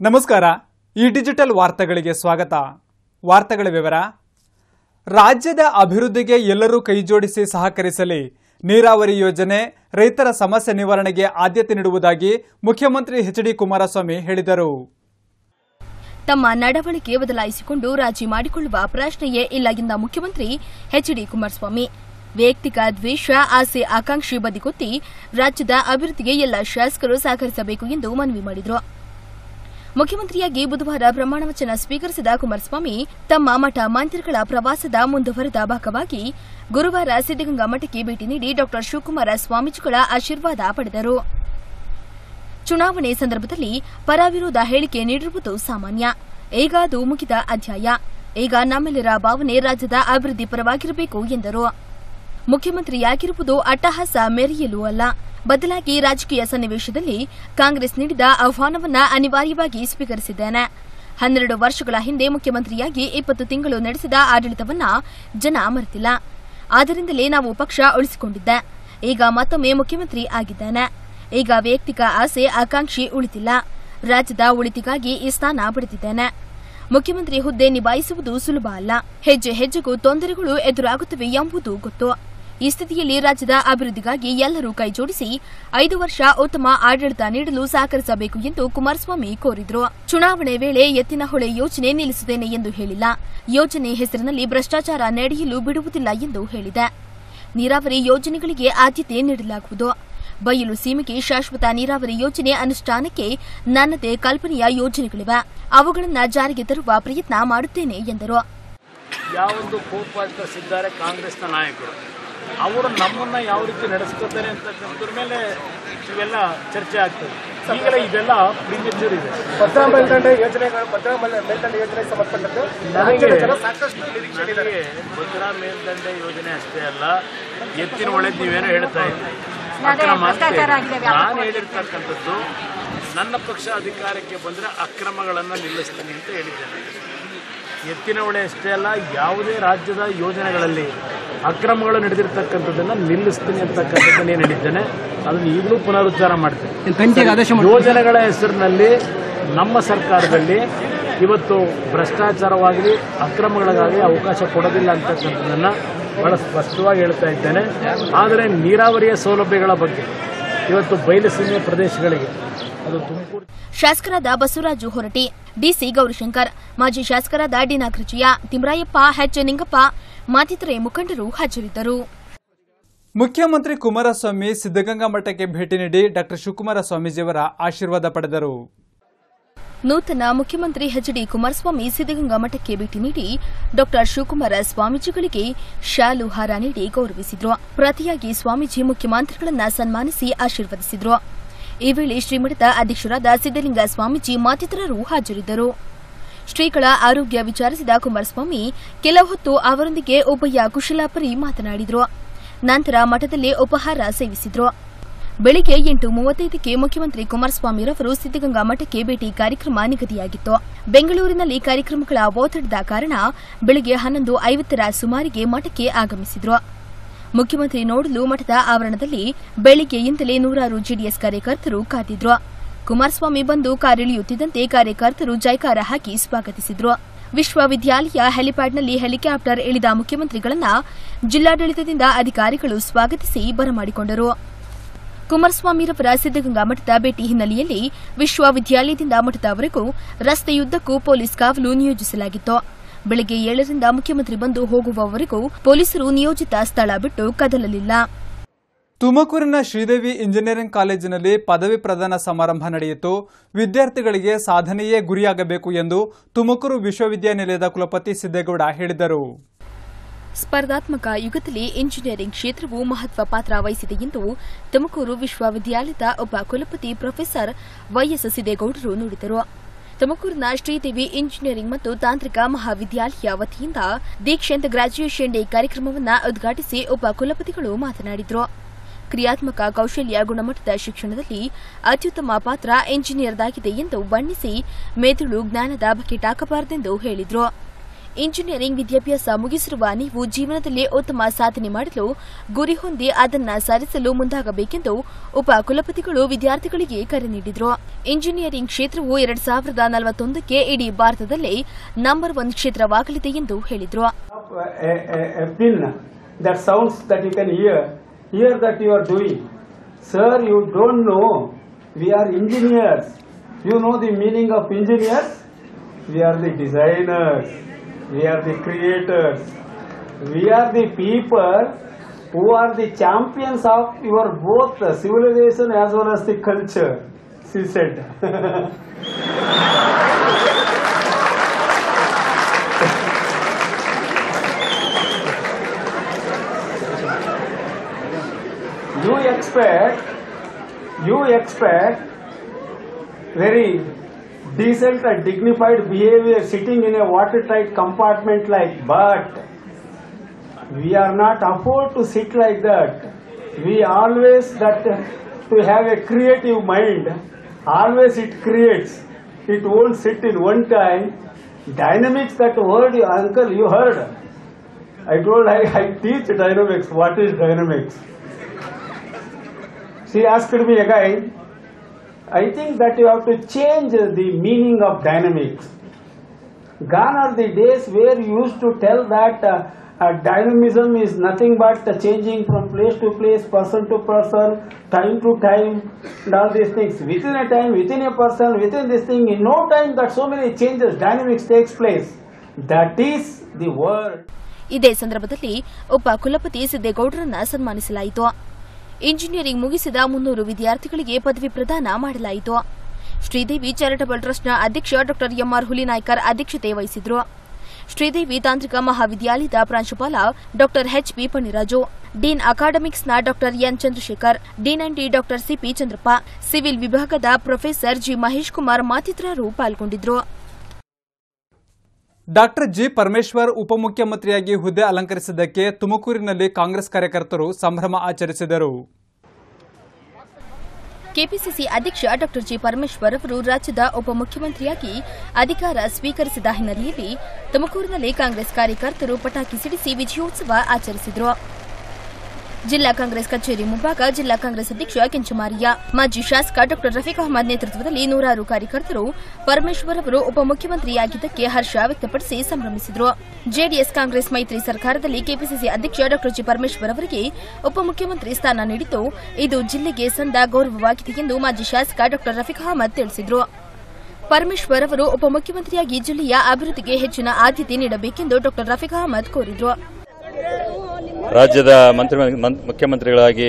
ನಮಸ್ಕಾರ ಈ ಡಿಜಿಟಲ್ ವಾರ್ತೆಗಳಿಗೆ ಸ್ವಾಗತ ವಾರ್ತೆಗಳ ವಿವರ ರಾಜ್ಯದ ಅಭಿವೃದ್ಧಿಗೆ ಎಲ್ಲರೂ ಕೈಜೋಡಿಸಿ ಸಹಕರಿಸಲಿ ನೀರಾವರಿ ಯೋಜನೆ ರೈತರ ಸಮಸ್ಯೆ ನಿವಾರಣೆಗೆ ಆದ್ಯತೆ ನೀಡುವುದಾಗಿ ಮುಖ್ಯಮಂತ್ರಿ ಎಚ್ ಡಿ ಕುಮಾರಸ್ವಾಮಿ ಹೇಳಿದರು ತಮ್ಮ ನಡವಳಿಕೆ ಬದಲಾಯಿಸಿಕೊಂಡು ರಾಜಿ ಮಾಡಿಕೊಳ್ಳುವ ಪ್ರಶ್ನೆಯೇ ಇಲ್ಲ ಎಂದ ಮುಖ್ಯಮಂತ್ರಿ ಎಚ್ಡಿ ಕುಮಾರಸ್ವಾಮಿ ವೈಯಕ್ತಿಕ ದ್ವೇಷ ಆಸೆ ಆಕಾಂಕ್ಷಿ ಬದಿಗೊತ್ತಿ ರಾಜ್ಯದ ಅಭಿವೃದ್ಧಿಗೆ ಎಲ್ಲ ಶಾಸಕರು ಸಹಕರಿಸಬೇಕು ಎಂದು ಮನವಿ ಮಾಡಿದರು ಮುಖ್ಯಮಂತ್ರಿಯಾಗಿ ಬುಧವಾರ ಪ್ರಮಾಣ ವಚನ ಸ್ವೀಕರಿಸಿದ ಕುಮಾರಸ್ವಾಮಿ ತಮ್ಮ ಮಠ ಮಂದಿರಗಳ ಪ್ರವಾಸದ ಮುಂದುವರೆದ ಭಾಗವಾಗಿ ಗುರುವಾರ ಸಿದ್ದಗಂಗಾ ಮಠಕ್ಕೆ ಭೇಟಿ ನೀಡಿ ಡಾ ಶಿವಕುಮಾರ ಸ್ವಾಮೀಜಿಗಳ ಆಶೀರ್ವಾದ ಪಡೆದರು ಚುನಾವಣೆ ಸಂದರ್ಭದಲ್ಲಿ ಪರವಿರೋಧ ಹೇಳಿಕೆ ನೀಡಿರುವುದು ಸಾಮಾನ್ಯ ಈಗ ಅದು ಮುಗಿದ ಅಧ್ಯಾಯ ಈಗ ನಮ್ಮೆಲ್ಲರ ಭಾವನೆ ರಾಜ್ಯದ ಅಭಿವೃದ್ಧಿ ಪರವಾಗಿರಬೇಕು ಎಂದರು ಮುಖ್ಯಮಂತ್ರಿಯಾಗಿರುವುದು ಅಟ್ಟಹಾಸ ಮೆರೆಯಲು ಅಲ್ಲ ಬದಲಾಗಿ ರಾಜಕೀಯ ಸನ್ನಿವೇಶದಲ್ಲಿ ಕಾಂಗ್ರೆಸ್ ನೀಡಿದ ಆಹ್ವಾನವನ್ನ ಅನಿವಾರ್ಯವಾಗಿ ಸ್ವೀಕರಿಸಿದ್ದೇನೆ ಹನ್ನೆರಡು ವರ್ಷಗಳ ಹಿಂದೆ ಮುಖ್ಯಮಂತ್ರಿಯಾಗಿ ಇಪ್ಪತ್ತು ತಿಂಗಳು ನಡೆಸಿದ ಆಡಳಿತವನ್ನ ಜನ ಮರೆತಿಲ್ಲ ಆದ್ದರಿಂದಲೇ ನಾವು ಪಕ್ಷ ಉಳಿಸಿಕೊಂಡಿದ್ದೆ ಈಗ ಮತ್ತೊಮ್ಮೆ ಮುಖ್ಯಮಂತ್ರಿ ಆಗಿದ್ದೇನೆ ಈಗ ವೈಯಕ್ತಿಕ ಆಸೆ ಆಕಾಂಕ್ಷಿ ಉಳಿತಿಲ್ಲ ರಾಜ್ಯದ ಉಳಿತಿಗಾಗಿ ಈ ಸ್ಥಾನ ಪಡೆದಿದ್ದೇನೆ ಮುಖ್ಯಮಂತ್ರಿ ಹುದ್ದೆ ನಿಭಾಯಿಸುವುದು ಸುಲಭ ಅಲ್ಲ ಹೆಜ್ಜೆ ಹೆಜ್ಜೆಗೂ ತೊಂದರೆಗಳು ಎದುರಾಗುತ್ತವೆ ಎಂಬುದು ಗೊತ್ತು ಈ ಸ್ಥಿತಿಯಲ್ಲಿ ರಾಜ್ಯದ ಅಭಿವೃದ್ಧಿಗಾಗಿ ಎಲ್ಲರೂ ಕೈಜೋಡಿಸಿ ಐದು ವರ್ಷ ಉತ್ತಮ ಆಡಳಿತ ನೀಡಲು ಸಹಕರಿಸಬೇಕು ಎಂದು ಕುಮಾರಸ್ವಾಮಿ ಕೋರಿದರು ಚುನಾವಣೆ ವೇಳೆ ಎತ್ತಿನಹೊಳೆ ಯೋಜನೆ ನಿಲ್ಲಿಸುತ್ತೇನೆ ಎಂದು ಹೇಳಿಲ್ಲ ಯೋಜನೆ ಹೆಸರಿನಲ್ಲಿ ಭ್ರಷ್ಟಾಚಾರ ನಡೆಯಲು ಬಿಡುವುದಿಲ್ಲ ಎಂದು ಹೇಳಿದೆ ನೀರಾವರಿ ಯೋಜನೆಗಳಿಗೆ ಆದ್ಯತೆ ನೀಡಲಾಗುವುದು ಬಯಲು ಸೀಮೆಗೆ ಶಾಶ್ವತ ನೀರಾವರಿ ಯೋಜನೆ ಅನುಷ್ಠಾನಕ್ಕೆ ನನ್ನದೇ ಕಲ್ಪನೆಯ ಯೋಜನೆಗಳಿವೆ ಅವುಗಳನ್ನು ಜಾರಿಗೆ ತರುವ ಪ್ರಯತ್ನ ಮಾಡುತ್ತೇನೆ ಎಂದರು ಯಾವೊಂದು ಕೋಪವಾಗಿದ್ದಾರೆ ಕಾಂಗ್ರೆಸ್ನ ನಾಯಕರು ಅವರು ನಮ್ಮನ್ನ ಯಾವ ರೀತಿ ನಡೆಸ್ಕೊತಾರೆ ಅಂತಕ್ಕಂಥದ್ರ ಮೇಲೆ ಇವೆಲ್ಲ ಚರ್ಚೆ ಆಗ್ತದೆ ಈಗಲೇ ಇದೆಲ್ಲ ಪ್ರಿಮೆಚೂರ್ ಇದೆ ಭದ್ರಾ ಮೇಲ್ದಂಡೆ ಯೋಜನೆಗಳು ಭದ್ರಾ ಮೇಲ್- ಮೇಲ್ದಂಡೆ ಯೋಜನೆಗೆ ಸಂಬಂಧಪಟ್ಟಂತೆ ರಾಜ್ಯದ ಜನ ಸಾಕಷ್ಟು ನಿರೀಕ್ಷೆ ಇದ್ದಾರೆ ನನಗೆ ಭದ್ರಾ ಮೇಲ್ದಂಡೆ ಯೋಜನೆ ಅಷ್ಟೇ ಅಲ್ಲ ಎತ್ತಿನ ಒಳ್ಳೆದು ನೀವೇನೋ ಹೇಳ್ತಾ ಇದ್ದೀರಿ ಅಕ್ರಮ ಅಂತ ಹೇಳಿ. ನಾನು ಹೇಳಿರ್ತಕ್ಕಂಥದ್ದು ನನ್ನ ಪಕ್ಷ ಅಧಿಕಾರಕ್ಕೆ ಬಂದರೆ ಅಕ್ರಮಗಳನ್ನು ನಿಲ್ಲಿಸ್ತೀನಿ ಅಂತ ಹೇಳಿದ್ದೇನೆ ಎತ್ತಿನ ಹೊಳೆ ಅಷ್ಟೇ ಅಲ್ಲ ಯಾವುದೇ ರಾಜ್ಯದ ಯೋಜನೆಗಳಲ್ಲಿ ಅಕ್ರಮಗಳು ನಡೆದಿರ್ತಕ್ಕಂಥದ್ದನ್ನು ನಿಲ್ಲಿಸ್ತೀನಿ ಅಂತಕ್ಕಂಥದ್ದನ್ನು ಏನು ಹೇಳಿದ್ದೇನೆ ಅದನ್ನು ಈಗಲೂ ಪುನರುಚ್ಚಾರ ಮಾಡ್ತೀನಿ ಯೋಜನೆಗಳ ಹೆಸರಿನಲ್ಲಿ ನಮ್ಮ ಸರ್ಕಾರದಲ್ಲಿ ಇವತ್ತು ಭ್ರಷ್ಟಾಚಾರವಾಗಲಿ ಅಕ್ರಮಗಳಿಗಾಗಲಿ ಅವಕಾಶ ಕೊಡೋದಿಲ್ಲ ಅಂತಕ್ಕಂಥದ್ದನ್ನು ಬಹಳ ಸ್ಪಷ್ಟವಾಗಿ ಹೇಳ್ತಾ ಇದ್ದೇನೆ ಆದರೆ ನೀರಾವರಿಯ ಸೌಲಭ್ಯಗಳ ಬಗ್ಗೆ ಇವತ್ತು ಬಯಲುಸೀಮೆ ಪ್ರದೇಶಗಳಿಗೆ ಅದು ತುಮಕೂರು ಶಾಸಕರಾದ ಬಸವರಾಜು ಹೊರಟಿ ಡಿಸಿ ಗೌರಿಶಂಕರ್ ಮಾಜಿ ಶಾಸಕರಾದ ಡಿ ನಾಗರಾಜಯ್ಯ ತಿಮ್ರಾಯಪ್ಪ ಎಚ್ ನಿಂಗಪ್ಪ ಮತ್ತಿತರೆ ಮುಖಂಡರು ಹಾಜರಿದ್ದರು ಮುಖ್ಯಮಂತ್ರಿ ಕುಮಾರಸ್ವಾಮಿ ಸಿದ್ದಗಂಗಾ ಮಠಕ್ಕೆ ಭೇಟಿ ನೀಡಿ ಡಾ ಶಿವಕುಮಾರ ಸ್ವಾಮೀಜಿಯವರ ಆಶೀರ್ವಾದ ಪಡೆದರು ನೂತನ ಮುಖ್ಯಮಂತ್ರಿ ಎಚ್ ಡಿ ಕುಮಾರಸ್ವಾಮಿ ಸಿದ್ದಗಂಗಾ ಮಠಕ್ಕೆ ಭೇಟಿ ನೀಡಿ ಡಾ ಶಿವಕುಮಾರ ಸ್ವಾಮೀಜಿಗಳಿಗೆ ಶಾಲು ಹಾರ ನೀಡಿ ಗೌರವಿಸಿದ್ರು ಪ್ರತಿಯಾಗಿ ಸ್ವಾಮೀಜಿ ಮುಖ್ಯಮಂತ್ರಿಗಳನ್ನ ಸನ್ಮಾನಿಸಿ ಆಶೀರ್ವದಿಸಿದ್ರು ಈ ವೇಳೆ ಶ್ರೀಮಠದ ಅಧ್ಯಕ್ಷರಾದ ಸಿದ್ದಲಿಂಗ ಸ್ವಾಮೀಜಿ ಮತ್ತಿತರರು ಹಾಜರಿದ್ದರು ಶ್ರೀಗಳ ಆರೋಗ್ಯ ವಿಚಾರಿಸಿದ ಕುಮಾರಸ್ವಾಮಿ ಕೆಲ ಹೊತ್ತು ಅವರೊಂದಿಗೆ ಉಭಯ ಕುಶಲಾಪರಿ ಮಾತನಾಡಿದ್ರು ನಂತರ ಮಠದಲ್ಲಿ ಉಪಹಾರ ಸೇವಿಸಿದ್ರು ಬೆಳಿಗ್ಗೆ ಎಂಟು ಮೂವತ್ತೈದಕ್ಕೆ ಮುಖ್ಯಮಂತ್ರಿ ಕುಮಾರಸ್ವಾಮಿರವರು ಸಿದ್ದಗಂಗಾ ಮಠಕ್ಕೆ ಭೇಟಿ ಕಾರ್ಯಕ್ರಮ ನಿಗದಿಯಾಗಿತ್ತು ಬೆಂಗಳೂರಿನಲ್ಲಿ ಕಾರ್ಯಕ್ರಮಗಳ ಒತ್ತಡದ ಕಾರಣ ಬೆಳಿಗ್ಗೆ ಹನ್ನೊಂದು ಐವತ್ತರ ಸುಮಾರಿಗೆ ಮಠಕ್ಕೆ ಆಗಮಿಸಿದ್ರು ಮುಖ್ಯಮಂತ್ರಿ ನೋಡಲು ಮಠದ ಆವರಣದಲ್ಲಿ ಬೆಳಿಗ್ಗೆಯಿಂದಲೇ ನೂರಾರು ಜೆಡಿಎಸ್ ಕಾರ್ಯಕರ್ತರು ಕಾದಿದ್ರು ಕುಮಾರಸ್ವಾಮಿ ಬಂದು ಕಾರಿಳಿಯುತ್ತಿದ್ದಂತೆ ಕಾರ್ಯಕರ್ತರು ಜೈಕಾರ ಹಾಕಿ ಸ್ವಾಗತಿಸಿದ್ರು ವಿಶ್ವವಿದ್ಯಾಲಯ ಹೆಲಿಪ್ಯಾಡ್ನಲ್ಲಿ ಹೆಲಿಕಾಪ್ಟರ್ ಇಳಿದ ಮುಖ್ಯಮಂತ್ರಿಗಳನ್ನ ಜಿಲ್ಲಾಡಳಿತದಿಂದ ಅಧಿಕಾರಿಗಳು ಸ್ವಾಗತಿಸಿ ಬರಮಾಡಿಕೊಂಡರು ಕುಮಾರಸ್ವಾಮಿರವರ ಸಿದ್ದಗಂಗಾ ಮಠದ ಭೇಟಿ ಹಿನ್ನೆಲೆಯಲ್ಲಿ ವಿಶ್ವವಿದ್ಯಾಲಯದಿಂದ ಮಠದವರೆಗೂ ರಸ್ತೆಯುದ್ದಕ್ಕೂ ಪೊಲೀಸ್ ಕಾವಲು ನಿಯೋಜಿಸಲಾಗಿತ್ತು ಬೆಳಗ್ಗೆ ಏಳರಿಂದ ಮುಖ್ಯಮಂತ್ರಿ ಬಂದು ಹೋಗುವವರೆಗೂ ಪೊಲೀಸರು ನಿಯೋಜಿತ ಸ್ಥಳ ಬಿಟ್ಟು ಕದಲಲಿಲ್ಲ ತುಮಕೂರಿನ ಶ್ರೀದೇವಿ ಇಂಜಿನಿಯರಿಂಗ್ ಕಾಲೇಜಿನಲ್ಲಿ ಪದವಿ ಪ್ರದಾನ ಸಮಾರಂಭ ನಡೆಯಿತು ವಿದ್ಯಾರ್ಥಿಗಳಿಗೆ ಸಾಧನೆಯೇ ಗುರಿಯಾಗಬೇಕು ಎಂದು ತುಮಕೂರು ವಿಶ್ವವಿದ್ಯಾನಿಲಯದ ಕುಲಪತಿ ಸಿದ್ದೇಗೌಡ ಹೇಳಿದರು ಸ್ಪರ್ಧಾತ್ಮಕ ಯುಗದಲ್ಲಿ ಇಂಜಿನಿಯರಿಂಗ್ ಕ್ಷೇತ್ರವು ಮಹತ್ವ ಪಾತ್ರ ವಹಿಸಿದೆ ಎಂದು ತುಮಕೂರು ವಿಶ್ವವಿದ್ಯಾಲಯದ ಉಪ ಕುಲಪತಿ ಪ್ರೊಫೆಸರ್ ವೈಎಸ್ ಸಿದ್ದೇಗೌಡರು ನುಡಿದರು ತುಮಕೂರಿನ ಶ್ರೀದೇವಿ ಇಂಜಿನಿಯರಿಂಗ್ ಮತ್ತು ತಾಂತ್ರಿಕ ಮಹಾವಿದ್ಯಾಲಯ ವತಿಯಿಂದ ದೀಕ್ಷಾಂತ್ ಗ್ರಾಜ್ಯುಯೇಷನ್ ಡೇ ಕಾರ್ಯಕ್ರಮವನ್ನು ಉದ್ಘಾಟಿಸಿ ಉಪ ಕುಲಪತಿಗಳು ಮಾತನಾಡಿದರು ಕ್ರಿಯಾತ್ಮಕ ಕೌಶಲ್ಯ ಗುಣಮಟ್ಟದ ಶಿಕ್ಷಣದಲ್ಲಿ ಅತ್ಯುತ್ತಮ ಪಾತ್ರ ಇಂಜಿನಿಯರ್ದಾಗಿದೆ ಎಂದು ಬಣ್ಣಿಸಿ ಮೆದುಳು ಜ್ಞಾನದ ಬಕೆಟ್ ಹಾಕಬಾರದೆಂದು ಹೇಳಿದರು ಇಂಜಿನಿಯರಿಂಗ್ ವಿದ್ಯಾಭ್ಯಾಸ ಮುಗಿಸಿರುವ ನೀವು ಜೀವನದಲ್ಲಿ ಉತ್ತಮ ಸಾಧನೆ ಮಾಡಲು ಗುರಿ ಹೊಂದಿ ಅದನ್ನ ಸಾಧಿಸಲು ಮುಂದಾಗಬೇಕೆಂದು ಉಪ ಕುಲಪತಿಗಳು ವಿದ್ಯಾರ್ಥಿಗಳಿಗೆ ಕರೆ ನೀಡಿದರು ಇಂಜಿನಿಯರಿಂಗ್ ಕ್ಷೇತ್ರವು ಎರಡ್ ಸಾವಿರದ ನಲವತ್ತೊಂದಕ್ಕೆ ಇಡೀ ಭಾರತದಲ್ಲೇ ನಂಬರ್ ಒನ್ ಕ್ಷೇತ್ರವಾಗಲಿದೆ ಎಂದು ಹೇಳಿದರು a, a, a pin that sounds that you can hear, hear that you are doing. Sir, you don't know. We are engineers. You know the meaning of engineers? We are the designers. We are the creators. We are the people who are the champions of your both the civilization as well as the culture. She said. you expect you expect very decent and dignified behavior sitting in a watertight compartment like but we are not afford to sit like that we always that to have a creative mind always it creates it won't sit in one time dynamics that word you uncle you heard i told i, I teach dynamics what is dynamics she asked me again, I think that you have to change the meaning of dynamics. Gone are the days where you used to tell that uh, uh, dynamism is nothing but uh, changing from place to place, person to person, time to time, and all these things. Within a time, within a person, within this thing, in no time that so many changes, dynamics takes place. That is the word. ಇದೇ ಸಂದರ್ಭದಲ್ಲಿ ಉಪ ಕುಲಪತಿ ಸಿದ್ದೇಗೌಡರನ್ನ ಸನ್ಮಾನಿಸಲಾಯಿತು engineering ಮುಗಿಸಿದ ಮುನ್ನೂರು ವಿದ್ಯಾರ್ಥಿಗಳಿಗೆ ಪದವಿ ಪ್ರದಾನ ಮಾಡಲಾಯಿತು ಶ್ರೀದೇವಿ ಚಾರಿಟಬಲ್ ಟ್ರಸ್ಟ್ನ ಅಧ್ಯಕ್ಷ ಡಾ ಎಂಆರ್ ಹುಲಿನಾಯ್ಕರ್ ಅಧ್ಯಕ್ಷತೆ ವಹಿಸಿದ್ರು ಶ್ರೀದೇವಿ ತಾಂತ್ರಿಕ ಮಹಾವಿದ್ಯಾಲಯದ ಪ್ರಾಂಶುಪಾಲ ಡಾ ಎಚ್ಪಿ ಪಣಿರಾಜು ಡೀನ್ ಅಕಾಡೆಮಿಕ್ಸ್ನ ಡಾ N Chandrashekar dean and D ಡಾ ಸಿಪಿ ಚಂದ್ರಪ್ಪ ಸಿವಿಲ್ ವಿಭಾಗದ ಪ್ರೊಫೆಸರ್ ಜಿ ಮಹೇಶ್ ಕುಮಾರ್ ಮತ್ತಿತರರು ಪಾಲ್ಗೊಂಡಿದ್ರು ಡಾಕ್ಟರ್ ಜಿ ಪರಮೇಶ್ವರ್ ಉಪಮುಖ್ಯಮಂತ್ರಿಯಾಗಿ ಹುದ್ದೆ ಅಲಂಕರಿಸಿದ್ದಕ್ಕೆ ತುಮಕೂರಿನಲ್ಲಿ ಕಾಂಗ್ರೆಸ್ ಕಾರ್ಯಕರ್ತರು ಸಂಭ್ರಮ ಆಚರಿಸಿದರು ಕೆಪಿಸಿಸಿ ಅಧ್ಯಕ್ಷ ಡಾ ಜಿ ಪರಮೇಶ್ವರ್ ಅವರು ರಾಜ್ಯದ ಉಪಮುಖ್ಯಮಂತ್ರಿಯಾಗಿ ಅಧಿಕಾರ ಸ್ವೀಕರಿಸಿದ ಹಿನ್ನೆಲೆಯಲ್ಲಿ ತುಮಕೂರಿನಲ್ಲಿ ಕಾಂಗ್ರೆಸ್ ಕಾರ್ಯಕರ್ತರು ಪಟಾಕಿ ಸಿಡಿಸಿ ವಿಜಯೋತ್ಸವ ಆಚರಿಸಿದರು ಜಿಲ್ಲಾ ಕಾಂಗ್ರೆಸ್ ಕಚೇರಿ ಮುಂಭಾಗ ಜಿಲ್ಲಾ ಕಾಂಗ್ರೆಸ್ ಅಧ್ಯಕ್ಷ ಕೆಂಚಮಾರಿಯ ಮಾಜಿ ಶಾಸಕ ಡಾ ರಫೀಕ್ ಅಹಮದ್ ನೇತೃತ್ವದಲ್ಲಿ ನೂರಾರು ಕಾರ್ಯಕರ್ತರು ಪರಮೇಶ್ವರ್ ಅವರು ಉಪಮುಖ್ಯಮಂತ್ರಿಯಾಗಿದ್ದಕ್ಕೆ ಹರ್ಷ ವ್ಯಕ್ತಪಡಿಸಿ ಸಂಭ್ರಮಿಸಿದರು ಜೆಡಿಎಸ್ ಕಾಂಗ್ರೆಸ್ ಮೈತ್ರಿ ಸರ್ಕಾರದಲ್ಲಿ ಕೆಪಿಸಿಸಿ ಅಧ್ಯಕ್ಷ ಡಾ ಜಿ ಪರಮೇಶ್ವರ್ ಅವರಿಗೆ ಉಪಮುಖ್ಯಮಂತ್ರಿ ಸ್ಥಾನ ನೀಡಿದ್ದು ಇದು ಜಿಲ್ಲೆಗೆ ಸಂದ ಗೌರವವಾಗಿದೆ ಎಂದು ಮಾಜಿ ಶಾಸಕ ಡಾ ರಫೀಕ್ ಅಹಮದ್ ತಿಳಿಸಿದರು ಪರಮೇಶ್ವರ್ ಅವರು ಉಪಮುಖ್ಯಮಂತ್ರಿಯಾಗಿ ಜಿಲ್ಲೆಯ ಅಭಿವೃದ್ಧಿಗೆ ಹೆಚ್ಚಿನ ಆದ್ಯತೆ ನೀಡಬೇಕೆಂದು ಡಾ ರಫೀಕ್ ಅಹಮದ್ ಕೋರಿದರು ರಾಜ್ಯದ ಮಂತ್ರಿ ಮನ್- ಮುಖ್ಯಮಂತ್ರಿಗಳಾಗಿ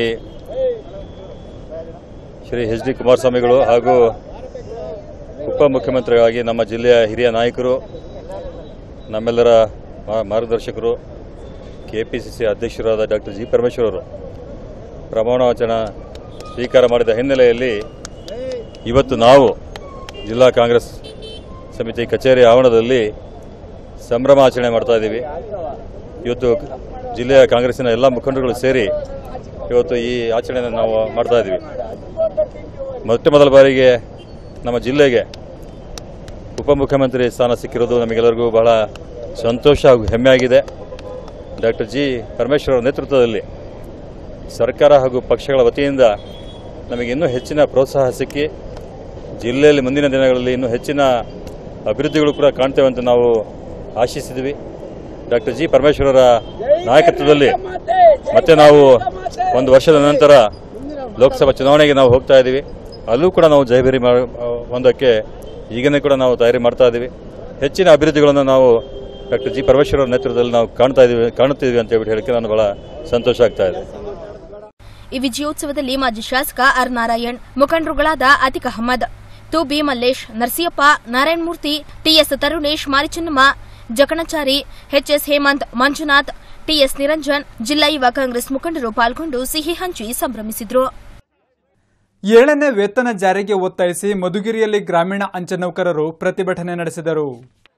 ಶ್ರೀ ಎಚ್ ಡಿ ಕುಮಾರಸ್ವಾಮಿಗಳು ಹಾಗೂ ಉಪಮುಖ್ಯಮಂತ್ರಿಗಳಾಗಿ ನಮ್ಮ ಜಿಲ್ಲೆಯ ಹಿರಿಯ ನಾಯಕರು ನಮ್ಮೆಲ್ಲರ ಮಾ- ಮಾರ್ಗದರ್ಶಕರು ಕೆಪಿಸಿಸಿ ಅಧ್ಯಕ್ಷರಾದ ಡಾಕ್ಟರ್ ಜಿ ಪರಮೇಶ್ವರ್ ಅವರು ಪ್ರಮಾಣ ವಚನ ಸ್ವೀಕಾರ ಮಾಡಿದ ಹಿನ್ನೆಲೆಯಲ್ಲಿ ಇವತ್ತು ನಾವು ಜಿಲ್ಲಾ ಕಾಂಗ್ರೆಸ್ ಸಮಿತಿ ಕಚೇರಿ ಆವರಣದಲ್ಲಿ ಸಂಭ್ರಮಾಚರಣೆ ಮಾಡ್ತಾ ಇದ್ದೀವಿ ಇವತ್ತು ಜಿಲ್ಲೆಯ ಕಾಂಗ್ರೆಸ್ಸಿನ ಎಲ್ಲ ಮುಖಂಡರುಗಳು ಸೇರಿ ಇವತ್ತು ಈ ಆಚರಣೆಯನ್ನು ನಾವು ಮಾಡ್ತಾ ಇದ್ದೀವಿ ಮೊಟ್ಟ ಮೊದಲ ಬಾರಿಗೆ ನಮ್ಮ ಜಿಲ್ಲೆಗೆ ಉಪಮುಖ್ಯಮಂತ್ರಿ ಸ್ಥಾನ ಸಿಕ್ಕಿರೋದು ನಮಗೆಲ್ಲರಿಗೂ ಬಹಳ ಸಂತೋಷ ಹಾಗೂ ಹೆಮ್ಮೆಯಾಗಿದೆ ಡಾಕ್ಟರ್ ಜಿ ಪರಮೇಶ್ವರ್ ಅವರ ನೇತೃತ್ವದಲ್ಲಿ ಸರ್ಕಾರ ಹಾಗೂ ಪಕ್ಷಗಳ ವತಿಯಿಂದ ನಮಗೆ ಇನ್ನೂ ಹೆಚ್ಚಿನ ಪ್ರೋತ್ಸಾಹ ಸಿಕ್ಕಿ ಜಿಲ್ಲೆಯಲ್ಲಿ ಮುಂದಿನ ದಿನಗಳಲ್ಲಿ ಇನ್ನೂ ಹೆಚ್ಚಿನ ಅಭಿವೃದ್ಧಿಗಳು ಕೂಡ ಕಾಣ್ತೇವೆ ಅಂತ ನಾವು ಆಶಿಸಿದ್ವಿ ಡಾಕ್ಟರ್ ಜಿ ಪರಮೇಶ್ವರರ ನಾಯಕತ್ವದಲ್ಲಿ ಮತ್ತೆ ನಾವು ಒಂದು ವರ್ಷದ ನಂತರ ಲೋಕಸಭಾ ಚುನಾವಣೆಗೆ ನಾವು ಹೋಗ್ತಾ ಇದ್ದೀವಿ ಅಲ್ಲೂ ಕೂಡ ನಾವು ಜಯಭೇರಿ ಮಾ- ಹೊಂದಕ್ಕೆ ಈಗನೇ ಕೂಡ ನಾವು ತಯಾರಿ ಮಾಡ್ತಾ ಇದ್ದೀವಿ ಹೆಚ್ಚಿನ ಅಭಿವೃದ್ಧಿಗಳನ್ನು ನಾವು ಡಾಕ್ಟರ್ ಜಿ ಪರಮೇಶ್ವರ ಅವರ ನೇತೃತ್ವದಲ್ಲಿ ನಾವು ಕಾಣ್ತಾ ಇದ್ದೀವಿ ಕಾಣುತ್ತಿದ್ದೀವಿ ಅಂತ ಹೇಳ್ಬಿಟ್ಟು ಹೇಳಕ್ಕೆ ನಾನು ಬಹಳ ಸಂತೋಷ ಆಗ್ತಾ ಇದೆ ಈ ವಿಜಯೋತ್ಸವದಲ್ಲಿ ಮಾಜಿ ಶಾಸಕ ಆರ್ ನಾರಾಯಣ್ ಮುಖಂಡರುಗಳಾದ ಅತಿಕ್ ಅಹಮದ್ ತು B Mallesh Narasiyappa Narayanamurthy T S Tarunesh Marichannamma Jakanachari H S Hemanth Manjunath T S Niranjan ಜಿಲ್ಲಾ ಯುವ ಕಾಂಗ್ರೆಸ್ ಮುಖಂಡರು ಪಾಲ್ಗೊಂಡು ಸಿಹಿ ಹಂಚಿ ಸಂಭ್ರಮಿಸಿದ್ರು ಏಳನೇ ವೇತನ ಜಾರಿಗೆ ಒತ್ತಾಯಿಸಿ ಮಧುಗಿರಿಯಲ್ಲಿ ಗ್ರಾಮೀಣ ಅಂಚೆ ನೌಕರರು ಪ್ರತಿಭಟನೆ ನಡೆಸಿದರು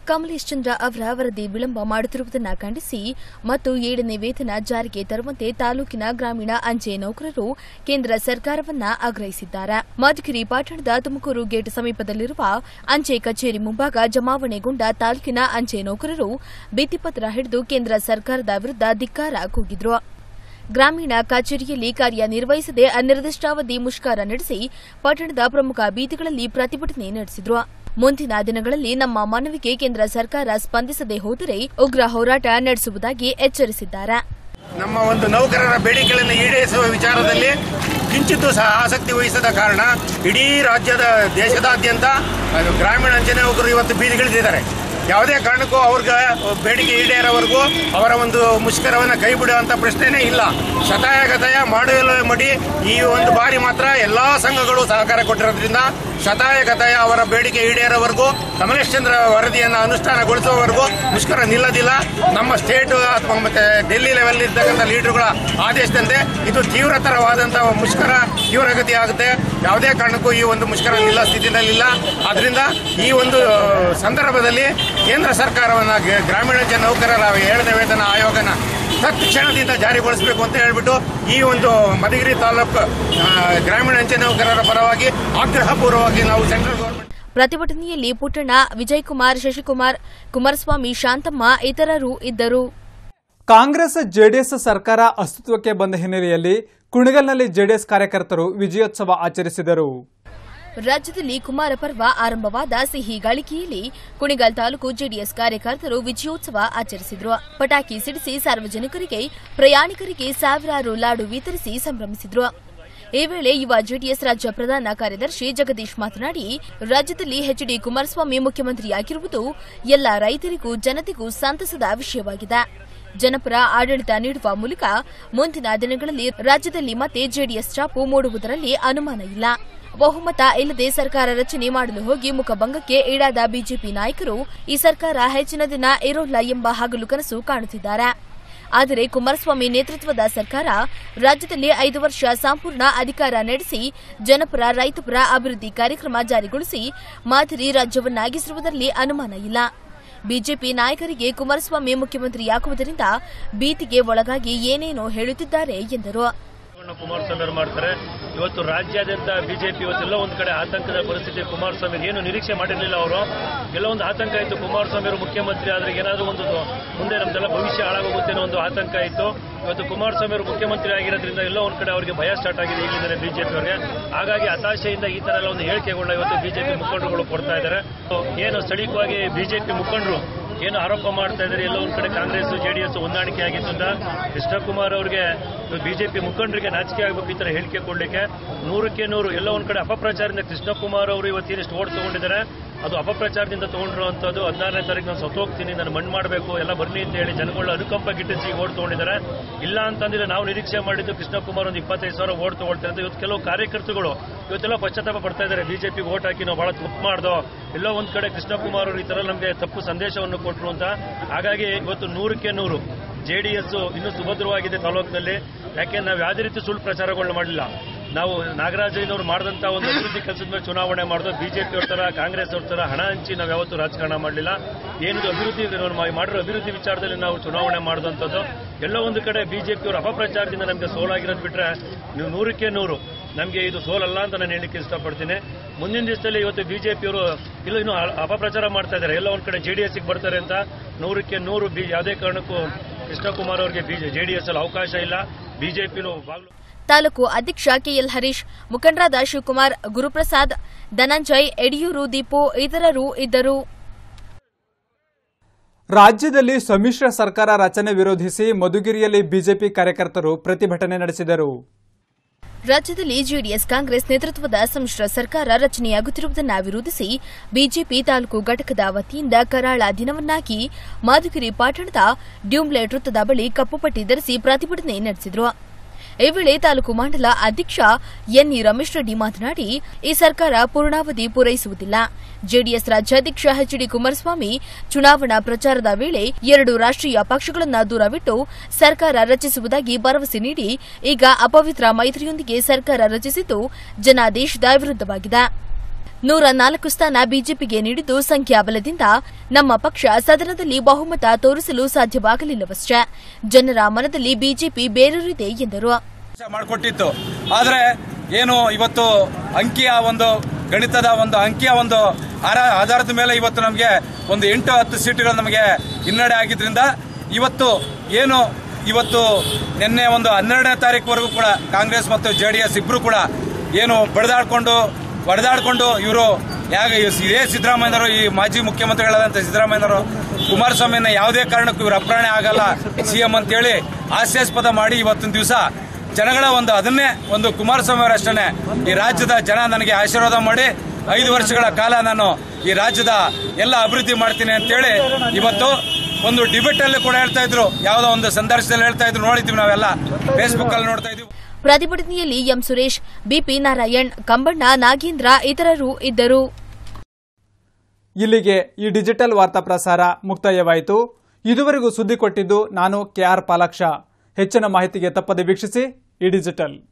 ಕಮಲೇಶ್ ಚಂದ್ರ ಅವರ ವರದಿ ವಿಳಂಬ ಮಾಡುತ್ತಿರುವುದನ್ನು ಖಂಡಿಸಿ ಮತ್ತು ಏಳನೇ ವೇತನ ಜಾರಿಗೆ ತರುವಂತೆ ತಾಲೂಕಿನ ಗ್ರಾಮೀಣ ಅಂಚೆ ನೌಕರರು ಕೇಂದ್ರ ಸರ್ಕಾರವನ್ನ ಆಗ್ರಹಿಸಿದ್ದಾರೆ ಮಧುಗಿರಿ ಪಟ್ಟಣದ ತುಮಕೂರು ಗೇಟ್ ಸಮೀಪದಲ್ಲಿರುವ ಅಂಚೆ ಕಚೇರಿ ಮುಂಭಾಗ ಜಮಾವಣೆಗೊಂಡ ತಾಲೂಕಿನ ಅಂಚೆ ನೌಕರರು ಭಿತ್ತಿಪತ್ರ ಹಿಡಿದು ಕೇಂದ್ರ ಸರ್ಕಾರದ ವಿರುದ್ಧ ಧಿಕ್ಕಾರ ಕೂಗಿದ್ರು ಗ್ರಾಮೀಣ ಕಚೇರಿಯಲ್ಲಿ ಕಾರ್ಯನಿರ್ವಹಿಸದೆ ಅನಿರ್ದಿಷ್ಟಾವಧಿ ಮುಷ್ಕರ ನಡೆಸಿ ಪಟ್ಟಣದ ಪ್ರಮುಖ ಬೀದಿಗಳಲ್ಲಿ ಪ್ರತಿಭಟನೆ ನಡೆಸಿದ್ರು ಮುಂದಿನ ದಿನಗಳಲ್ಲಿ ನಮ್ಮ ಮನವಿಗೆ ಕೇಂದ್ರ ಸರ್ಕಾರ ಸ್ಪಂದಿಸದೆ ಹೋದರೆ ಉಗ್ರ ಹೋರಾಟ ನಡೆಸುವುದಾಗಿ ಎಚ್ಚರಿಸಿದ್ದಾರೆ ನಮ್ಮ ಒಂದು ನೌಕರರ ಬೇಡಿಕೆಗಳನ್ನು ಈಡೇರಿಸುವ ವಿಚಾರದಲ್ಲಿ ಕಿಂಚಿತ್ತೂ ಸಹ ಆಸಕ್ತಿ ವಹಿಸದ ಕಾರಣ ಇಡೀ ರಾಜ್ಯದ ದೇಶದಾದ್ಯಂತ ಅದು ಗ್ರಾಮೀಣ ಅಂಚೆ ನೌಕರರು ಇವತ್ತು ಬೀದಿಗಿಳಿದಿದ್ದಾರೆ ಯಾವುದೇ ಕಾರಣಕ್ಕೂ ಅವ್ರಿಗೆ ಬೇಡಿಕೆ ಈಡೇರೋವರೆಗೂ ಅವರ ಒಂದು ಮುಷ್ಕರವನ್ನು ಕೈ ಬಿಡುವಂಥ ಪ್ರಶ್ನೆನೇ ಇಲ್ಲ ಶತಾಯ ಗತಾಯ ಮಾಡುವ ಮಡಿ ಈ ಒಂದು ಬಾರಿ ಮಾತ್ರ ಎಲ್ಲಾ ಸಂಘಗಳು ಸಹಕಾರ ಕೊಟ್ಟಿರೋದ್ರಿಂದ ಶತಾಯ ಗತಾಯ ಅವರ ಬೇಡಿಕೆ ಈಡೇರೋವರೆಗೂ ಕಮಲೇಶ್ ಚಂದ್ರ ವರದಿಯನ್ನು ಅನುಷ್ಠಾನಗೊಳಿಸುವವರೆಗೂ ಮುಷ್ಕರ ನಿಲ್ಲದಿಲ್ಲ ನಮ್ಮ ಸ್ಟೇಟ್ ಅಥವಾ ಮತ್ತೆ ಡೆಲ್ಲಿ ಲೆವೆಲ್ ಇರ್ತಕ್ಕಂಥ ಲೀಡರ್ಗಳ ಆದೇಶದಂತೆ ಇದು ತೀವ್ರತರವಾದಂತಹ ಮುಷ್ಕರ ತೀವ್ರಗತಿ ಆಗುತ್ತೆ ಯಾವುದೇ ಕಾರಣಕ್ಕೂ ಈ ಒಂದು ಮುಷ್ಕರ ನಿಲ್ಲ ಸ್ಥಿತಿಯಲ್ಲಿಲ್ಲ ಆದ್ರಿಂದ ಈ ಒಂದು ಸಂದರ್ಭದಲ್ಲಿ ಕೇಂದ್ರ ಸರ್ಕಾರವನ್ನ ಗ- ಗ್ರಾಮೀಣ ಜನ ನೌಕರರ ಏಳನೇ ವೇತನ ಆಯೋಗನ ತತ್ಕ್ಷಣದಿಂದ ಜಾರಿಗೊಳಿಸಬೇಕು ಅಂತ ಹೇಳ್ಬಿಟ್ಟು ಈ ಒಂದು ಮಧುಗಿರಿ ತಾಲೂಕು ಆ, ಗ್ರಾಮೀಣ ಅಂಚೆ ನೌಕರರ ಪರವಾಗಿ ಆಗ್ರಹಪೂರ್ವವಾಗಿ ನಾವು ಸೆಂಟ್ರಲ್ ಗೌರ್ಮೆಂಟ್ ಪ್ರತಿಭಟನೆಯಲ್ಲಿ ಪುಟ್ಟಣ್ಣ ವಿಜಯಕುಮಾರ್ ಶಶಿಕುಮಾರ್ ಕುಮಾರಸ್ವಾಮಿ ಶಾಂತಮ್ಮ ಇತರರು ಇದ್ದರು ಕಾಂಗ್ರೆಸ್ ಜೆಡಿಎಸ್ ಸರ್ಕಾರ ಅಸ್ತಿತ್ವಕ್ಕೆ ಬಂದ ಹಿನ್ನೆಲೆಯಲ್ಲಿ ಕುಣಿಗಲ್ನಲ್ಲಿ ಜೆಡಿಎಸ್ ಕಾರ್ಯಕರ್ತರು ವಿಜಯೋತ್ಸವ ಆಚರಿಸಿದರು ರಾಜ್ಯದಲ್ಲಿ ಕುಮಾರ ಪರ್ವ ಆರಂಭವಾದ ಸಿಹಿ ಗಳಿಕೆಯಲ್ಲಿ ಕುಣಿಗಲ್ ತಾಲೂಕು ಜೆಡಿಎಸ್ ಕಾರ್ಯಕರ್ತರು ವಿಜಯೋತ್ಸವ ಆಚರಿಸಿದ್ರು ಪಟಾಕಿ ಸಿಡಿಸಿ ಸಾರ್ವಜನಿಕರಿಗೆ ಪ್ರಯಾಣಿಕರಿಗೆ ಸಾವಿರಾರು ಲಾಡು ವಿತರಿಸಿ ಸಂಭ್ರಮಿಸಿದ್ರು ಈ ವೇಳೆ ಯುವ ಜೆಡಿಎಸ್ ರಾಜ್ಯ ಪ್ರಧಾನ ಕಾರ್ಯದರ್ಶಿ ಜಗದೀಶ್ ಮಾತನಾಡಿ ರಾಜ್ಯದಲ್ಲಿ ಎಚ್ಡಿ ಕುಮಾರಸ್ವಾಮಿ ಮುಖ್ಯಮಂತ್ರಿಯಾಗಿರುವುದು ಎಲ್ಲ ರೈತರಿಗೂ ಜನತೆಗೂ ಸಂತಸದ ವಿಷಯವಾಗಿದೆ ಜನಪರ ಆಡಳಿತ ನೀಡುವ ಮೂಲಕ ಮುಂದಿನ ದಿನಗಳಲ್ಲಿ ರಾಜ್ಯದಲ್ಲಿ ಮತ್ತೆ ಜೆಡಿಎಸ್ ಚಾಪು ಮೂಡುವುದರಲ್ಲಿ ಅನುಮಾನ ಇಲ್ಲ ಬಹುಮತ ಇಲ್ಲದೆ ಸರ್ಕಾರ ರಚನೆ ಮಾಡಲು ಹೋಗಿ ಮುಖಭಂಗಕ್ಕೆ ಈಡಾದ ಬಿಜೆಪಿ ನಾಯಕರು ಈ ಸರ್ಕಾರ ಹೆಚ್ಚಿನ ದಿನ ಇರೋಲ್ಲ ಎಂಬ ಹಗಲು ಕನಸು ಕಾಣುತ್ತಿದ್ದಾರೆ ಆದರೆ ಕುಮಾರಸ್ವಾಮಿ ನೇತೃತ್ವದ ಸರ್ಕಾರ ರಾಜ್ಯದಲ್ಲಿ ಐದು ವರ್ಷ ಸಂಪೂರ್ಣ ಅಧಿಕಾರ ನಡೆಸಿ ಜನಪರ ರೈತಪರ ಅಭಿವೃದ್ಧಿ ಕಾರ್ಯಕ್ರಮ ಜಾರಿಗೊಳಿಸಿ ಮಾದರಿ ರಾಜ್ಯವನ್ನಾಗಿಸಿರುವುದರಲ್ಲಿ ಅನುಮಾನ ಇಲ್ಲ ಬಿಜೆಪಿ ನಾಯಕರಿಗೆ ಕುಮಾರಸ್ವಾಮಿ ಮುಖ್ಯಮಂತ್ರಿಯಾಗುವುದರಿಂದ ಭೀತಿಗೆ ಒಳಗಾಗಿ ಏನೇನೋ ಹೇಳುತ್ತಿದ್ದಾರೆ ಎಂದರು ಕುಮಾರಸ್ವಾಮಿ ಅವರು ಮಾಡ್ತಾರೆ ಇವತ್ತು ರಾಜ್ಯಾದ್ಯಂತ ಬಿಜೆಪಿ ಇವತ್ತೆಲ್ಲ ಒಂದು ಕಡೆ ಆತಂಕದ ಪರಿಸ್ಥಿತಿ ಕುಮಾರಸ್ವಾಮಿ ಏನು ನಿರೀಕ್ಷೆ ಮಾಡಿರಲಿಲ್ಲ ಅವರು ಎಲ್ಲ ಒಂದು ಆತಂಕ ಇತ್ತು ಕುಮಾರಸ್ವಾಮಿ ಅವರು ಮುಖ್ಯಮಂತ್ರಿ ಆದ್ರೆ ಏನಾದರೂ ಒಂದು ಮುಂದೆ ನಮ್ದೆಲ್ಲ ಭವಿಷ್ಯ ಹಾಳಾಗೋಗುತ್ತೆ ಅನ್ನೋ ಒಂದು ಆತಂಕ ಇತ್ತು ಇವತ್ತು ಕುಮಾರಸ್ವಾಮಿ ಅವರು ಮುಖ್ಯಮಂತ್ರಿ ಆಗಿರೋದ್ರಿಂದ ಎಲ್ಲ ಒಂದು ಕಡೆ ಅವರಿಗೆ ಭಯ ಸ್ಟಾರ್ಟ್ ಆಗಿದೆ ಈಗಿಂದಲೇ ಬಿಜೆಪಿ ಅವರಿಗೆ ಹಾಗಾಗಿ ಹತಾಶೆಯಿಂದ ಈ ತರ ಎಲ್ಲ ಒಂದು ಹೇಳಿಕೆಗಳನ್ನ ಇವತ್ತು ಬಿಜೆಪಿ ಮುಖಂಡರುಗಳು ಕೊಡ್ತಾ ಇದ್ದಾರೆ ಏನು ಸ್ಥಳೀಯವಾಗಿ ಬಿಜೆಪಿ ಮುಖಂಡರು ಏನು ಆರೋಪ ಮಾಡ್ತಾ ಇದ್ದಾರೆ ಎಲ್ಲ ಒಂದ್ ಕಡೆ ಕಾಂಗ್ರೆಸ್ ಜೆಡಿಎಸ್ ಹೊಂದಾಣಿಕೆ ಆಗಿತ್ತು ಅಂತ ಕೃಷ್ಣಕುಮಾರ್ ಅವರಿಗೆ ಬಿಜೆಪಿ ಮುಖಂಡರಿಗೆ ನಾಚಿಕೆ ಆಗಬೇಕು ಈ ತರ ಹೇಳಿಕೆ ಕೊಡ್ಲಿಕ್ಕೆ ನೂರಕ್ಕೆ ನೂರು ಎಲ್ಲ ಒಂದ್ ಕಡೆ ಅಪಪ್ರಚಾರದಿಂದ ಕೃಷ್ಣಕುಮಾರ್ ಅವರು ಇವತ್ತೇನಿಷ್ಟು ಓಟ್ ತಗೊಂಡಿದ್ದಾರೆ ಅದು ಅಪಪ್ರಚಾರದಿಂದ ತಗೊಂಡಿರುವಂತದ್ದು ಹದಿನಾರನೇ ತಾರೀಕು ನಾನು ಸತ್ತೋಗ್ತೀನಿ ನಾನು ಮಣ್ಣು ಮಾಡಬೇಕು ಎಲ್ಲ ಬನ್ನಿ ಅಂತ ಹೇಳಿ ಜನಗಳ ಅನುಕಂಪ ಗಿಟ್ಟಿಸಿ ಓಟ್ ತಗೊಂಡಿದ್ದಾರೆ ಇಲ್ಲ ಅಂತಂದ್ರೆ ನಾವು ನಿರೀಕ್ಷೆ ಮಾಡಿದ್ದು ಕೃಷ್ಣಕುಮಾರ್ ಒಂದು ಇಪ್ಪತ್ತೈದು ಸಾವಿರ ಓಟ್ ತಗೊಳ್ತಾರೆ ಅಂತ ಇವತ್ತು ಕೆಲವು ಕಾರ್ಯಕರ್ತರುಗಳು ಇವತ್ತೆಲ್ಲ ಪಶ್ಚಾತ್ತಾಪ ಪಡ್ತಾ ಇದ್ದಾರೆ ಬಿಜೆಪಿ ಓಟ್ ಹಾಕಿ ನಾವು ಬಹಳ ತಪ್ಪು ಮಾಡ್ದೋ ಎಲ್ಲೋ ಒಂದ್ ಕಡೆ ಕೃಷ್ಣಕುಮಾರ್ ಅವರು ಈ ತರ ನಮಗೆ ತಪ್ಪು ಸಂದೇಶವನ್ನು ಕೊಟ್ಟರು ಅಂತ ಹಾಗಾಗಿ ಇವತ್ತು ನೂರಕ್ಕೆ ನೂರು ಜೆಡಿಎಸ್ ಇನ್ನೂ ಸುಭದ್ರವಾಗಿದೆ ತಾಲೂಕಿನಲ್ಲಿ ಯಾಕೆ ನಾವು ಯಾವುದೇ ರೀತಿ ಸುಳ್ಳು ಪ್ರಚಾರಗಳನ್ನ ಮಾಡಲಿಲ್ಲ ನಾವು ನಾಗರಾಜಯ್ಯನವರು ಮಾಡಿದಂತ ಒಂದು ಅಭಿವೃದ್ಧಿ ಕೆಲಸದ ಮೇಲೆ ಚುನಾವಣೆ ಮಾಡಿದ್ರು ಬಿಜೆಪಿ ಅವ್ರ ತರ ಕಾಂಗ್ರೆಸ್ ಅವ್ರ ತರ ಹಣ ಹಂಚಿ ನಾವು ಯಾವತ್ತೂ ರಾಜಕಾರಣ ಮಾಡಲಿಲ್ಲ ಏನಿದು ಅಭಿವೃದ್ಧಿ ನಾವು ಮಾಡಿರೋ ಅಭಿವೃದ್ಧಿ ವಿಚಾರದಲ್ಲಿ ನಾವು ಚುನಾವಣೆ ಮಾಡಿದಂಥದ್ದು ಎಲ್ಲ ಒಂದು ಕಡೆ ಬಿಜೆಪಿ ಅವರ ಅಪಪ್ರಚಾರದಿಂದ ನಮಗೆ ಸೋಲಾಗಿರೋದು ಬಿಟ್ರೆ ನೀವು ನೂರಕ್ಕೆ ನೂರು ನಮಗೆ ಇದು ಸೋಲಲ್ಲ ಅಂತ ನಾನು ಹೇಳಲಿಕ್ಕೆ ಇಷ್ಟಪಡ್ತೀನಿ ಮುಂದಿನ ದಿವಸದಲ್ಲಿ ಇವತ್ತು ಬಿಜೆಪಿಯವರು ಇಲ್ಲ ಇನ್ನು ಅ- ಅಪಪ್ರಚಾರ ಮಾಡ್ತಾ ಇದ್ದಾರೆ ಎಲ್ಲ ಒಂದ್ ಕಡೆ ಜೆಡಿಎಸ್ಗೆ ಬರ್ತಾರೆ ಅಂತ ನೂರಕ್ಕೆ ನೂರು ಬಿ ಯಾವುದೇ ಕಾರಣಕ್ಕೂ ಕೃಷ್ಣಕುಮಾರ್ ಅವರಿಗೆ ಜೆಡಿಎಸ್ ಅಲ್ಲಿ ಅವಕಾಶ ಇಲ್ಲ ಬಿಜೆಪಿನೂ ಬಾಗ್ಲು ತಾಲೂಕು ಅಧ್ಯಕ್ಷ ಕೆಎಲ್ ಹರೀಶ್ ಮುಖಂಡರಾದ ಶಿವಕುಮಾರ್ ಗುರುಪ್ರಸಾದ್ ಧನಂಜಯ್ ಯಡಿಯೂರು ದೀಪು ಇತರರು ಇದ್ದರು ರಾಜ್ಯದಲ್ಲಿ ಸಮ್ಮಿಶ್ರ ಸರ್ಕಾರ ರಚನೆ ವಿರೋಧಿಸಿ ಮಧುಗಿರಿಯಲ್ಲಿ ಬಿಜೆಪಿ ಕಾರ್ಯಕರ್ತರು ಪ್ರತಿಭಟನೆ ನಡೆಸಿದರು ರಾಜ್ಯದಲ್ಲಿ ಜೆಡಿಎಸ್ ಕಾಂಗ್ರೆಸ್ ನೇತೃತ್ವದ ಸಮ್ಮಿಶ್ರ ಸರ್ಕಾರ ರಚನೆಯಾಗುತ್ತಿರುವುದನ್ನು ವಿರೋಧಿಸಿ ಬಿಜೆಪಿ ತಾಲೂಕು ಘಟಕದ ವತಿಯಿಂದ ಕರಾಳ ದಿನವನ್ನಾಗಿ ಮಧುಗಿರಿ ಪಟ್ಟಣದ ಡ್ಯೂಮ್ಲೆಟ್ ವೃತ್ತದ ಬಳಿ ಕಪ್ಪುಪಟ್ಟಿ ಧರಿಸಿ ಪ್ರತಿಭಟನೆ ನಡೆಸಿದರು ಈ ವೇಳೆ ತಾಲೂಕು ಮಂಡಲ ಅಧ್ಯಕ್ಷ ಎನ್ಇ ರಮೇಶ್ ರೆಡ್ಡಿ ಮಾತನಾಡಿ ಈ ಸರ್ಕಾರ ಪೂರ್ಣಾವಧಿ ಪೂರೈಸುವುದಿಲ್ಲ ಜೆಡಿಎಸ್ ರಾಜ್ಯಾಧ್ಯಕ್ಷ ಎಚ್ ಡಿ ಕುಮಾರಸ್ವಾಮಿ ಚುನಾವಣಾ ಪ್ರಚಾರದ ವೇಳೆ ಎರಡು ರಾಷ್ಟ್ರೀಯ ಪಕ್ಷಗಳನ್ನು ದೂರವಿಟ್ಟು ಸರ್ಕಾರ ರಚಿಸುವುದಾಗಿ ಭರವಸೆ ನೀಡಿ ಈಗ ಅಪವಿತ್ರ ಮೈತ್ರಿಯೊಂದಿಗೆ ಸರ್ಕಾರ ರಚಿಸಿದ್ದು ಜನಾದೇಶದ ವಿರುದ್ಧವಾಗಿದೆ ನೂರ ನಾಲ್ಕು ಸ್ಥಾನ ಬಿಜೆಪಿಗೆ ನೀಡಿದ್ದು ಸಂಖ್ಯಾಬಲದಿಂದ ನಮ್ಮ ಪಕ್ಷ ಸದನದಲ್ಲಿ ಬಹುಮತ ತೋರಿಸಲು ಸಾಧ್ಯವಾಗಲಿಲ್ಲವಷ್ಟೇ ಜನರ ಮನದಲ್ಲಿ ಬಿಜೆಪಿ ಬೇರೂರಿದೆ ಎಂದರು ಮಾಡಿಕೊಟ್ಟಿತ್ತು ಆದರೆ ಏನು ಇವತ್ತು ಅಂಕಿಯ ಒಂದು ಗಣಿತದ ಒಂದು ಅಂಕಿಯ ಒಂದು ಆರ- ಆಧಾರದ ಮೇಲೆ ಇವತ್ತು ನಮಗೆ ಒಂದು ಎಂಟು ಹತ್ತು ಸೀಟುಗಳು ನಮಗೆ ಹಿನ್ನಡೆ ಆಗಿದ್ರಿಂದ ಇವತ್ತು ಏನು ಇವತ್ತು ನಿನ್ನೆ ಒಂದು ಹನ್ನೆರಡನೇ ತಾರೀಕುವರೆಗೂ ಕೂಡ ಕಾಂಗ್ರೆಸ್ ಮತ್ತು ಜೆ ಡಿ ಎಸ್ ಇಬ್ಬರು ಕೂಡ ಏನು ಬಡಿದಾಡ್ಕೊಂಡು ಹೊಡೆದಾಡ್ಕೊಂಡು ಇವರು ಯಾಗ ಇದೇ ಸಿದ್ದರಾಮಯ್ಯನವರು ಈ ಮಾಜಿ ಮುಖ್ಯಮಂತ್ರಿಗಳಾದಂಥ ಸಿದ್ದರಾಮಯ್ಯನವರು ಕುಮಾರಸ್ವಾಮಿನ ಯಾವುದೇ ಕಾರಣಕ್ಕೂ ಇವರು ಅಪ್ರಾಣೆ ಆಗಲ್ಲ ಸಿಎಂ ಅಂತೇಳಿ ಹಾಸ್ಯಾಸ್ಪದ ಮಾಡಿ ಇವತ್ತಿನ ದಿವಸ ಜನಗಳ ಒಂದು ಅದನ್ನೇ ಒಂದು ಕುಮಾರಸ್ವಾಮಿ ಅವರಷ್ಟೇ ಈ ರಾಜ್ಯದ ಜನ ನನಗೆ ಆಶೀರ್ವಾದ ಮಾಡಿ ಐದು ವರ್ಷಗಳ ಕಾಲ ನಾನು ಈ ರಾಜ್ಯದ ಎಲ್ಲ ಅಭಿವೃದ್ಧಿ ಮಾಡ್ತೀನಿ ಅಂತೇಳಿ ಇವತ್ತು ಒಂದು ಡಿಬೇಟ್ ಅಲ್ಲಿ ಕೂಡ ಹೇಳ್ತಾ ಇದ್ರು ಯಾವುದೋ ಒಂದು ಸಂದರ್ಶನದಲ್ಲಿ ಹೇಳ್ತಾ ಇದ್ರು ನೋಡಿದ್ವಿ ನಾವೆಲ್ಲ ಫೇಸ್ಬುಕ್ ಅಲ್ಲಿ ನೋಡ್ತಾ ಇದ್ವಿ ಪ್ರತಿಭಟನೆಯಲ್ಲಿ ಎಂ ಸುರೇಶ್ ಬಿಪಿ ನಾರಾಯಣ್ ಕಂಬಣ್ಣ ನಾಗೇಂದ್ರ ಇತರರು ಇದ್ದರು ಇಲ್ಲಿಗೆ ಈ ಡಿಜಿಟಲ್ ವಾರ್ತಾ ಪ್ರಸಾರ ಮುಕ್ತಾಯವಾಯಿತು ಇದುವರೆಗೂ ಸುದ್ದಿ ಕೊಟ್ಟಿದ್ದು ನಾನು ಕೆಆರ್ ಪಾಲಾಕ್ಷ ಹೆಚ್ಚಿನ ಮಾಹಿತಿಗೆ ತಪ್ಪದೆ ವೀಕ್ಷಿಸಿ ಈ ಡಿಜಿಟಲ್